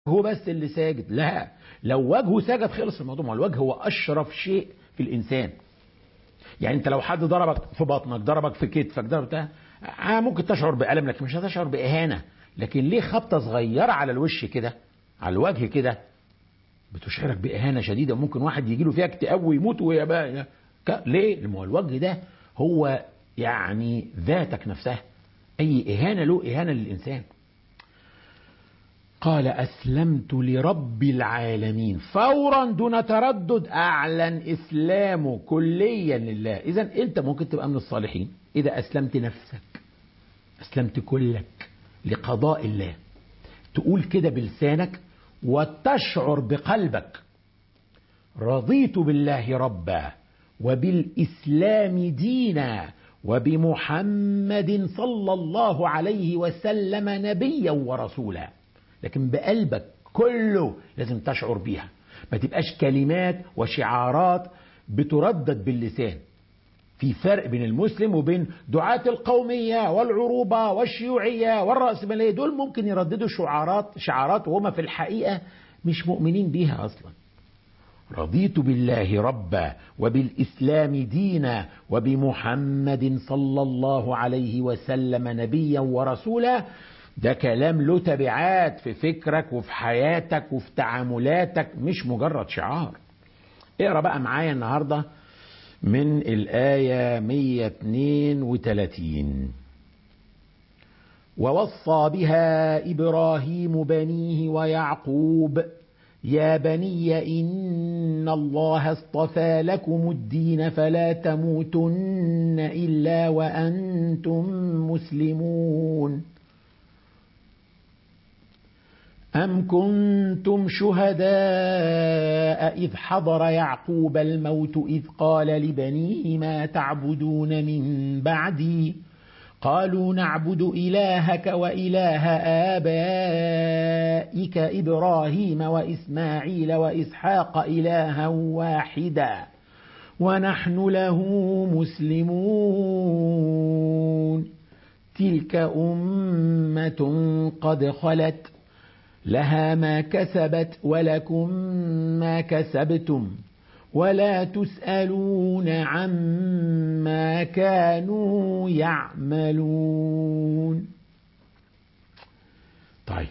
هو بس اللي ساجد لا لو وجهه سجد خلص الموضوع ما الوجه هو اشرف شيء في الانسان يعني انت لو حد ضربك في بطنك ضربك في كتفك ضرب بتاع آه ممكن تشعر بألم لكن مش هتشعر بإهانة لكن ليه خبطة صغيرة على الوش كده على الوجه كده بتشعرك بإهانة شديدة ممكن واحد يجي له فيها اكتئاب ويموت ويا بقى ليه؟ ما هو الوجه ده هو يعني ذاتك نفسها أي إهانة له إهانة للإنسان قال أسلمت لرب العالمين فورا دون تردد أعلن إسلامه كليا لله إذا أنت ممكن تبقى من الصالحين إذا أسلمت نفسك أسلمت كلك لقضاء الله تقول كده بلسانك وتشعر بقلبك رضيت بالله ربا وبالإسلام دينا وبمحمد صلى الله عليه وسلم نبيا ورسولا لكن بقلبك كله لازم تشعر بيها ما تبقاش كلمات وشعارات بتردد باللسان في فرق بين المسلم وبين دعاة القومية والعروبة والشيوعية والرأسمالية دول ممكن يرددوا شعارات شعارات وهم في الحقيقة مش مؤمنين بيها أصلا رضيت بالله ربا وبالإسلام دينا وبمحمد صلى الله عليه وسلم نبيا ورسولا ده كلام له تبعات في فكرك وفي حياتك وفي تعاملاتك مش مجرد شعار اقرا بقى معايا النهارده من الآية 132 ووصى بها إبراهيم بنيه ويعقوب يا بني إن الله اصطفى لكم الدين فلا تموتن إلا وأنتم مسلمون أم كنتم شهداء إذ حضر يعقوب الموت إذ قال لبنيه ما تعبدون من بعدي قالوا نعبد إلهك وإله آبائك إبراهيم وإسماعيل وإسحاق إلها واحدا ونحن له مسلمون تلك أمة قد خلت لها ما كسبت ولكم ما كسبتم ولا تسألون عما كانوا يعملون طيب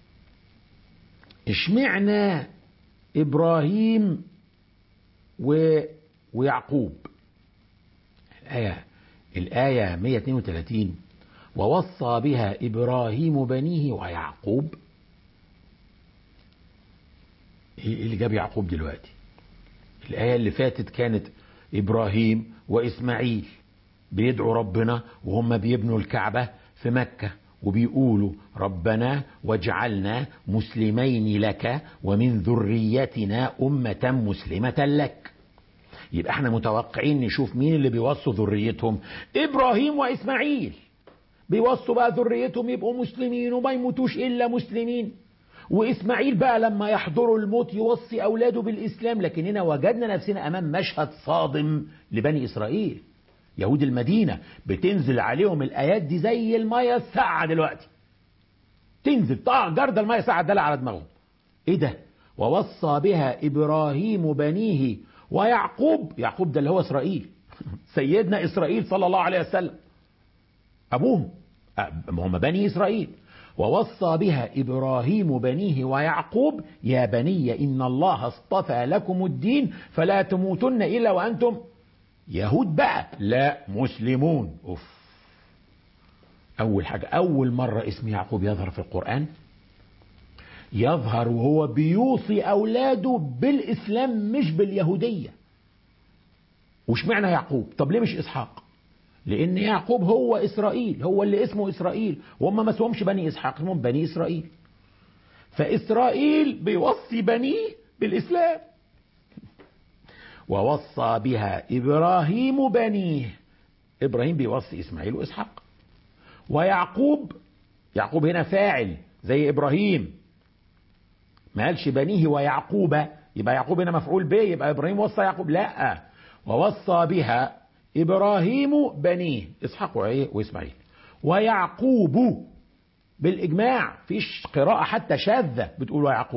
اشمعنا إبراهيم و... ويعقوب الآية الآية 132 ووصى بها إبراهيم بنيه ويعقوب ايه اللي جاب يعقوب دلوقتي الآية اللي فاتت كانت إبراهيم وإسماعيل بيدعوا ربنا وهم بيبنوا الكعبة في مكة وبيقولوا ربنا واجعلنا مسلمين لك ومن ذريتنا أمة مسلمة لك يبقى احنا متوقعين نشوف مين اللي بيوصوا ذريتهم إبراهيم وإسماعيل بيوصوا بقى ذريتهم يبقوا مسلمين وما يموتوش إلا مسلمين وإسماعيل بقى لما يحضروا الموت يوصي أولاده بالإسلام لكن هنا وجدنا نفسنا أمام مشهد صادم لبني إسرائيل يهود المدينة بتنزل عليهم الآيات دي زي المية الساعة دلوقتي تنزل طبعا جرد المية الساعة دل على دماغهم إيه ده ووصى بها إبراهيم بنيه ويعقوب يعقوب ده اللي هو إسرائيل سيدنا إسرائيل صلى الله عليه وسلم أبوهم هم بني إسرائيل ووصى بها إبراهيم بنيه ويعقوب يا بني إن الله اصطفى لكم الدين فلا تموتن إلا وأنتم يهود بقى لا مسلمون أوف أول حاجة أول مرة اسم يعقوب يظهر في القرآن يظهر وهو بيوصي أولاده بالإسلام مش باليهودية وش معنى يعقوب طب ليه مش إسحاق لأن يعقوب هو إسرائيل هو اللي اسمه إسرائيل وهم ما اسمهمش بني إسحاق اسمهم بني إسرائيل فإسرائيل بيوصي بنيه بالإسلام ووصى بها إبراهيم بنيه إبراهيم بيوصي إسماعيل وإسحاق ويعقوب يعقوب هنا فاعل زي إبراهيم ما قالش بنيه ويعقوب يبقى يعقوب هنا مفعول به يبقى إبراهيم وصى يعقوب لا ووصى بها إبراهيم بنيه إسحاق وإسماعيل ويعقوب بالإجماع فيش قراءة حتى شاذة بتقول ويعقوب